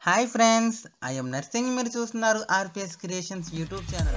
hi friends I'm Narsing మీరు చూస్తున్నారు RPS creations YouTube channel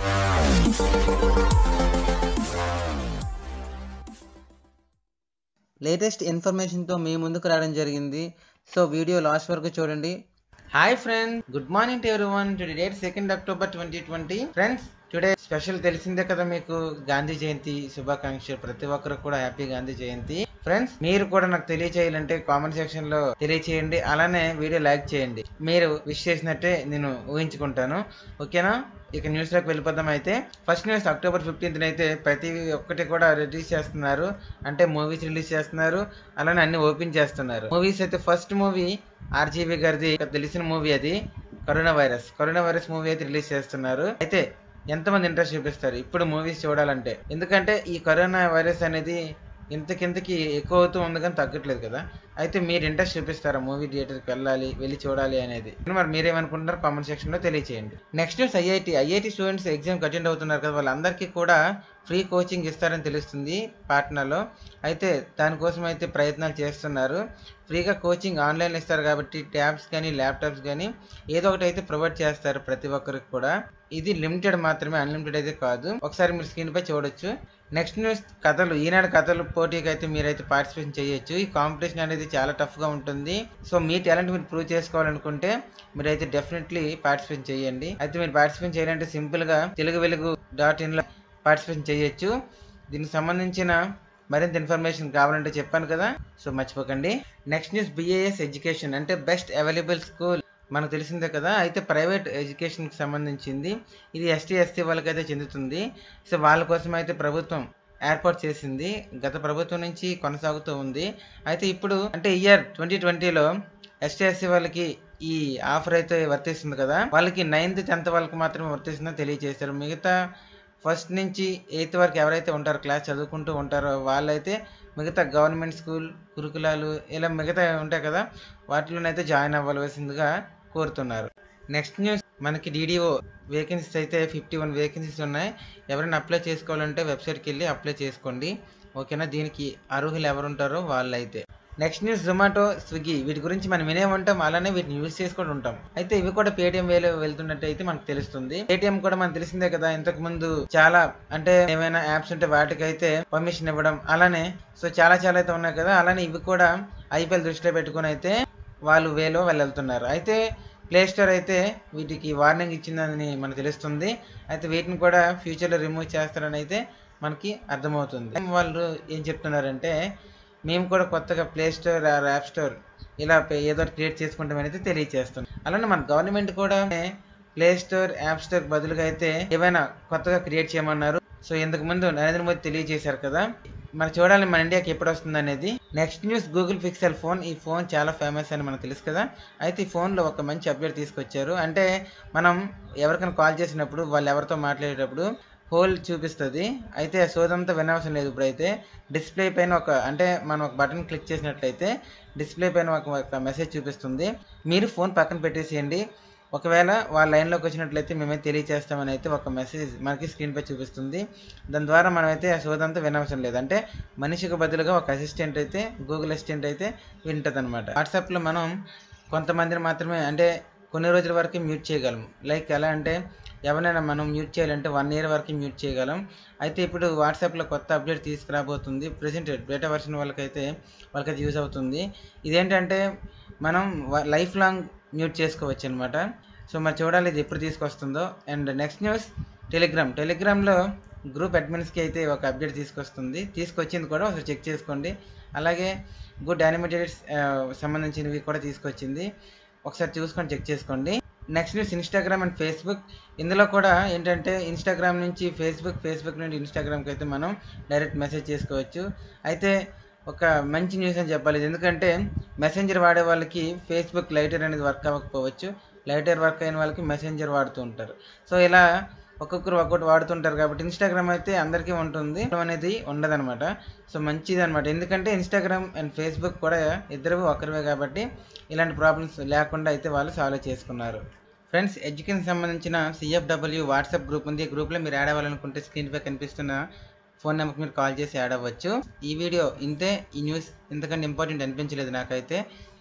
latest ఇన్ఫర్మేషన్తో మీ ముందుకు రావడం జరిగింది సో వీడియో లాస్ట్ వరకు చూడండి hi friends good morning to everyone today date second October twenty twenty friends today special తెలిసిందే కదా మీకు గాంధీ జయంతి శుభాకాంక్షలు ప్రతి ఒక్కరు కూడా హ్యాపీ గాంధీ జయంతి ఫ్రెండ్స్ మీరు కూడా నాకు తెలియచేయాలంటే కామెంట్ సెక్షన్ లో తెలియచేయండి అలానే వీడియో లైక్ చేయండి మీరు విష్ చేసినట్టే నేను ఊహించుకుంటాను ఓకేనా ఇక న్యూస్ లోకి వెళ్ళిపోదాం అయితే ఫస్ట్ న్యూస్ అక్టోబర్ ఫిఫ్టీన్త్ అయితే ప్రతి ఒక్కటి కూడా రిలీజ్ చేస్తున్నారు అంటే మూవీస్ రిలీజ్ చేస్తున్నారు అలానే అన్ని ఓపెన్ చేస్తున్నారు మూవీస్ అయితే ఫస్ట్ మూవీ ఆర్జీబీ గారిది ఇక తెలిసిన మూవీ అది corona virus corona virus movie అయితే రిలీజ్ చేస్తున్నారు అయితే ఎంతమంది ఇంట్రెస్ట్ చూపిస్తారు ఇప్పుడు మూవీస్ చూడాలంటే ఎందుకంటే ఈ కరోనా వైరస్ అనేది ఇంతకింతకి ఎక్కువ అవుతూ ఉంది కానీ తగ్గట్లేదు కదా అయితే మీరు ఇంట్రెస్ట్ చూపిస్తారా మూవీ థియేటర్కి వెళ్ళాలి వెళ్ళి చూడాలి అనేది మరి మీరేమనుకుంటున్నారు కామెంట్ సెక్షన్ లో తెలియచేయండి next news IIT IIT students exam attend అవుతున్నారు కదా వాళ్ళందరికీ కూడా ఫ్రీ కోచింగ్ ఇస్తారని తెలుస్తుంది పాట్నాలో అయితే దానికోసం అయితే ప్రయత్నాలు చేస్తున్నారు ఫ్రీగా కోచింగ్ ఆన్లైన్ ఇస్తారు కాబట్టి ట్యాబ్స్ కానీ ల్యాప్టాప్స్ కానీ ఏదో ఒకటి అయితే ప్రొవైడ్ చేస్తారు ప్రతి ఒక్కరికి కూడా ఇది లిమిటెడ్ మాత్రమే అన్లిమిటెడ్ అయితే కాదు ఒకసారి మీరు స్క్రీన్ పై చూడొచ్చు నెక్స్ట్ న్యూస్ కథలు ఈనాడు కథలు పోటీకి అయితే మీరైతే పార్టిసిపేట్ చేయొచ్చు ఈ కాంపిటీషన్ అనేది చాలా టఫ్ గా ఉంటుంది సో మీ టాలెంట్ మీరు ప్రూవ్ చేసుకోవాలనుకుంటే మీరైతే డెఫినెట్లీ పార్టిసిపేట్ చేయండి అయితే మీరు పార్టిసిపేట్ చేయాలంటే సింపుల్ గా తెలుగు వెలుగు డాట్ ఇన్ లో పార్టిసిపేట్ చేయొచ్చు దీనికి సంబంధించిన మరింత ఇన్ఫర్మేషన్ కావాలంటే చెప్పాను కదా సో మర్చిపోకండి నెక్స్ట్ న్యూస్ బిఏఎస్ ఎడ్యుకేషన్ అంటే బెస్ట్ అవైలబుల్ స్కూల్ మనకు తెలిసిందే కదా అయితే ప్రైవేట్ ఎడ్యుకేషన్కి సంబంధించింది ఇది ఎస్టీ ఎస్టీ వాళ్ళకైతే చెందుతుంది సో వాళ్ళ కోసం అయితే ప్రభుత్వం ఏర్పాటు చేసింది గత ప్రభుత్వం నుంచి కొనసాగుతూ ఉంది అయితే ఇప్పుడు అంటే ఇయర్ ట్వంటీ ట్వంటీలో ఎస్టీ ఎస్సీ వాళ్ళకి ఈ ఆఫర్ అయితే వర్తిస్తుంది కదా వాళ్ళకి నైన్త్ టెన్త్ వాళ్ళకి మాత్రమే వర్తిస్తుందని తెలియజేశారు మిగతా ఫస్ట్ నుంచి ఎయిత్ వరకు ఎవరైతే ఉంటారో క్లాస్ చదువుకుంటూ ఉంటారో వాళ్ళైతే మిగతా గవర్నమెంట్ స్కూల్ గురుకులాలు ఇలా మిగతా ఉంటాయి కదా వాటిలోనైతే జాయిన్ అవ్వవలసిందిగా కోరుతున్నారు నెక్స్ట్ న్యూస్ మనకి డీడీఓ వేకెన్సీస్ అయితే ఫిఫ్టీ వన్ వేకెన్సీస్ ఉన్నాయి ఎవరైనా అప్లై చేసుకోవాలంటే వెబ్సైట్కి వెళ్ళి అప్లై చేసుకోండి ఓకేనా దీనికి అర్హులు ఎవరు ఉంటారో వాళ్ళైతే నెక్స్ట్ న్యూస్ జొమాటో స్విగ్గీ వీటి గురించి మనం వినే ఉంటాం అలానే వీటిని యూజ్ చేసుకొని ఉంటాం అయితే ఇవి కూడా పేటిఎం వేలో వెళ్తున్నట్టు అయితే మనకు తెలుస్తుంది పేటిఎం కూడా మనకు తెలిసిందే కదా ఇంతకు ముందు చాలా అంటే ఏమైనా యాప్స్ ఉంటే వాటికైతే పర్మిషన్ ఇవ్వడం అలానే సో చాలా చాలా అయితే ఉన్నాయి కదా అలానే ఇవి కూడా ఐపీఎల్ దృష్టిలో పెట్టుకుని అయితే వాళ్ళు వేలో వెళ్తున్నారు అయితే ప్లే స్టోర్ అయితే వీటికి వార్నింగ్ ఇచ్చిందని మనకు తెలుస్తుంది అయితే వీటిని కూడా ఫ్యూచర్లో రిమూవ్ చేస్తారని అయితే మనకి అర్థమవుతుంది వాళ్ళు ఏం చెప్తున్నారంటే మేము కూడా కొత్తగా play store or app store ఇలా ఏదో క్రియేట్ చేసుకుంటామని అయితే తెలియజేస్తున్నాం అలానే మన గవర్నమెంట్ కూడా ప్లే స్టోర్ యాప్ స్టోర్ బదులుగా అయితే ఏమైనా కొత్తగా క్రియేట్ చేయమన్నారు సో ఇంతకు ముందు నరేంద్ర మోదీ తెలియజేశారు కదా మరి చూడాలి మన ఇండియాకి ఎప్పుడు వస్తుంది అనేది next news Google Pixel phone ఈ ఫోన్ చాలా ఫేమస్ అని మనకు తెలుసు కదా అయితే ఈ ఫోన్లో ఒక మంచి అప్డేట్ తీసుకొచ్చారు అంటే మనం ఎవరికైనా కాల్ చేసినప్పుడు వాళ్ళు ఎవరితో మాట్లాడేటప్పుడు హోల్ చూపిస్తుంది అయితే సోదంతా వినవసరం లేదు ఇప్పుడైతే డిస్ప్లే పైన ఒక అంటే మనం ఒక బటన్ క్లిక్ చేసినట్లయితే డిస్ప్లే పైన ఒక ఒక మెసేజ్ చూపిస్తుంది మీరు ఫోన్ పక్కన పెట్టేసేయండి ఒకవేళ వాళ్ళ లైన్లోకి వచ్చినట్లయితే మేమైతే తెలియజేస్తామని అయితే ఒక మెసేజ్ మనకి స్క్రీన్పై చూపిస్తుంది దాని ద్వారా మనమైతే ఆ సోదంతా వినవసరం లేదు అంటే మనిషికి బదులుగా ఒక అసిస్టెంట్ అయితే గూగుల్ అసిస్టెంట్ అయితే వింటుంది అనమాట వాట్సాప్లో మనం కొంతమందిని మాత్రమే అంటే కొన్ని రోజుల వరకు మ్యూట్ చేయగలం లైక్ ఎలా అంటే ఎవరైనా మనం మ్యూట్ చేయాలంటే వన్ ఇయర్ వరకు మ్యూట్ చేయగలం అయితే ఇప్పుడు వాట్సాప్లో కొత్త అప్డేట్ తీసుకురాబోతుంది ప్రెసెంట్ బేటా వర్షన్ వాళ్ళకైతే వాళ్ళకైతే యూజ్ అవుతుంది ఇదేంటంటే మనం లైఫ్ లాంగ్ మ్యూట్ చేసుకోవచ్చు అనమాట సో మరి చూడాలి ఇది ఎప్పుడు తీసుకొస్తుందో అండ్ నెక్స్ట్ న్యూస్ టెలిగ్రామ్ టెలిగ్రామ్లో గ్రూప్ అడ్మిన్స్కి అయితే ఒక అప్డేట్ తీసుకొస్తుంది తీసుకొచ్చింది కూడా ఒకసారి చెక్ చేసుకోండి అలాగే గుడ్ యానిమేటెడ్ సంబంధించినవి కూడా తీసుకొచ్చింది ఒకసారి చూసుకొని చెక్ చేసుకోండి next news Instagram and Facebook ఇందులో కూడా ఏంటంటే ఇన్స్టాగ్రామ్ నుంచి ఫేస్బుక్ ఫేస్బుక్ నుండి ఇన్స్టాగ్రామ్కి అయితే మనం డైరెక్ట్ మెసేజ్ చేసుకోవచ్చు అయితే ఒక మంచి న్యూస్ అని చెప్పాలి ఎందుకంటే మెసెంజర్ వాడే వాళ్ళకి ఫేస్బుక్ లైటర్ అనేది వర్క్ అవ్వకపోవచ్చు లైటర్ వర్క్ అయిన వాళ్ళకి మెసెంజర్ వాడుతూ ఉంటారు సో ఇలా ఒక్కొక్కరు ఒక్కొక్కటి వాడుతుంటారు కాబట్టి ఇన్స్టాగ్రామ్ అయితే అందరికీ ఉంటుంది అనేది ఉండదన్నమాట సో మంచిది అనమాట ఎందుకంటే ఇన్స్టాగ్రామ్ అండ్ ఫేస్బుక్ కూడా ఇద్దరు ఒకరివే కాబట్టి ఇలాంటి ప్రాబ్లమ్స్ లేకుండా అయితే వాళ్ళు సాల్వ్ చేసుకున్నారు ఫ్రెండ్స్ ఎడ్యుకేషన్ సంబంధించిన సిఎఫ్డబ్ల్యూ వాట్సాప్ గ్రూప్ ఉంది గ్రూప్లో మీరు యాడ్ అవ్వాలనుకుంటే స్క్రీన్పై కనిపిస్తున్న ఫోన్ నెంబర్కి మీరు కాల్ చేసి యాడ్ అవ్వచ్చు ఈ వీడియో ఇంతే ఈ న్యూస్ ఇంతకంటే ఇంపార్టెంట్ అనిపించలేదు నాకైతే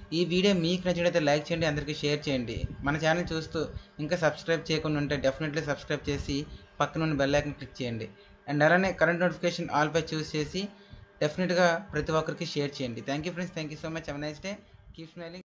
ఈ వీడియో మీకు నచ్చినట్లయితే లైక్ చేయండి అందరికీ షేర్ చేయండి మన ఛానల్ చూస్తూ ఇంకా సబ్స్క్రైబ్ చేయకుండా ఉంటే డెఫినెట్లీ సబ్స్క్రైబ్ చేసి పక్కన ఉన్న బెల్ ఐకన్ క్లిక్ చేయండి అండ్ అలానే కరెంట్ నోటిఫికేషన్ ఆల్ పై చూస్ చేసి డెఫినెట్గా ప్రతి ఒక్కరికి షేర్ చేయండి thank you friends thank you so much have nice day keep smiling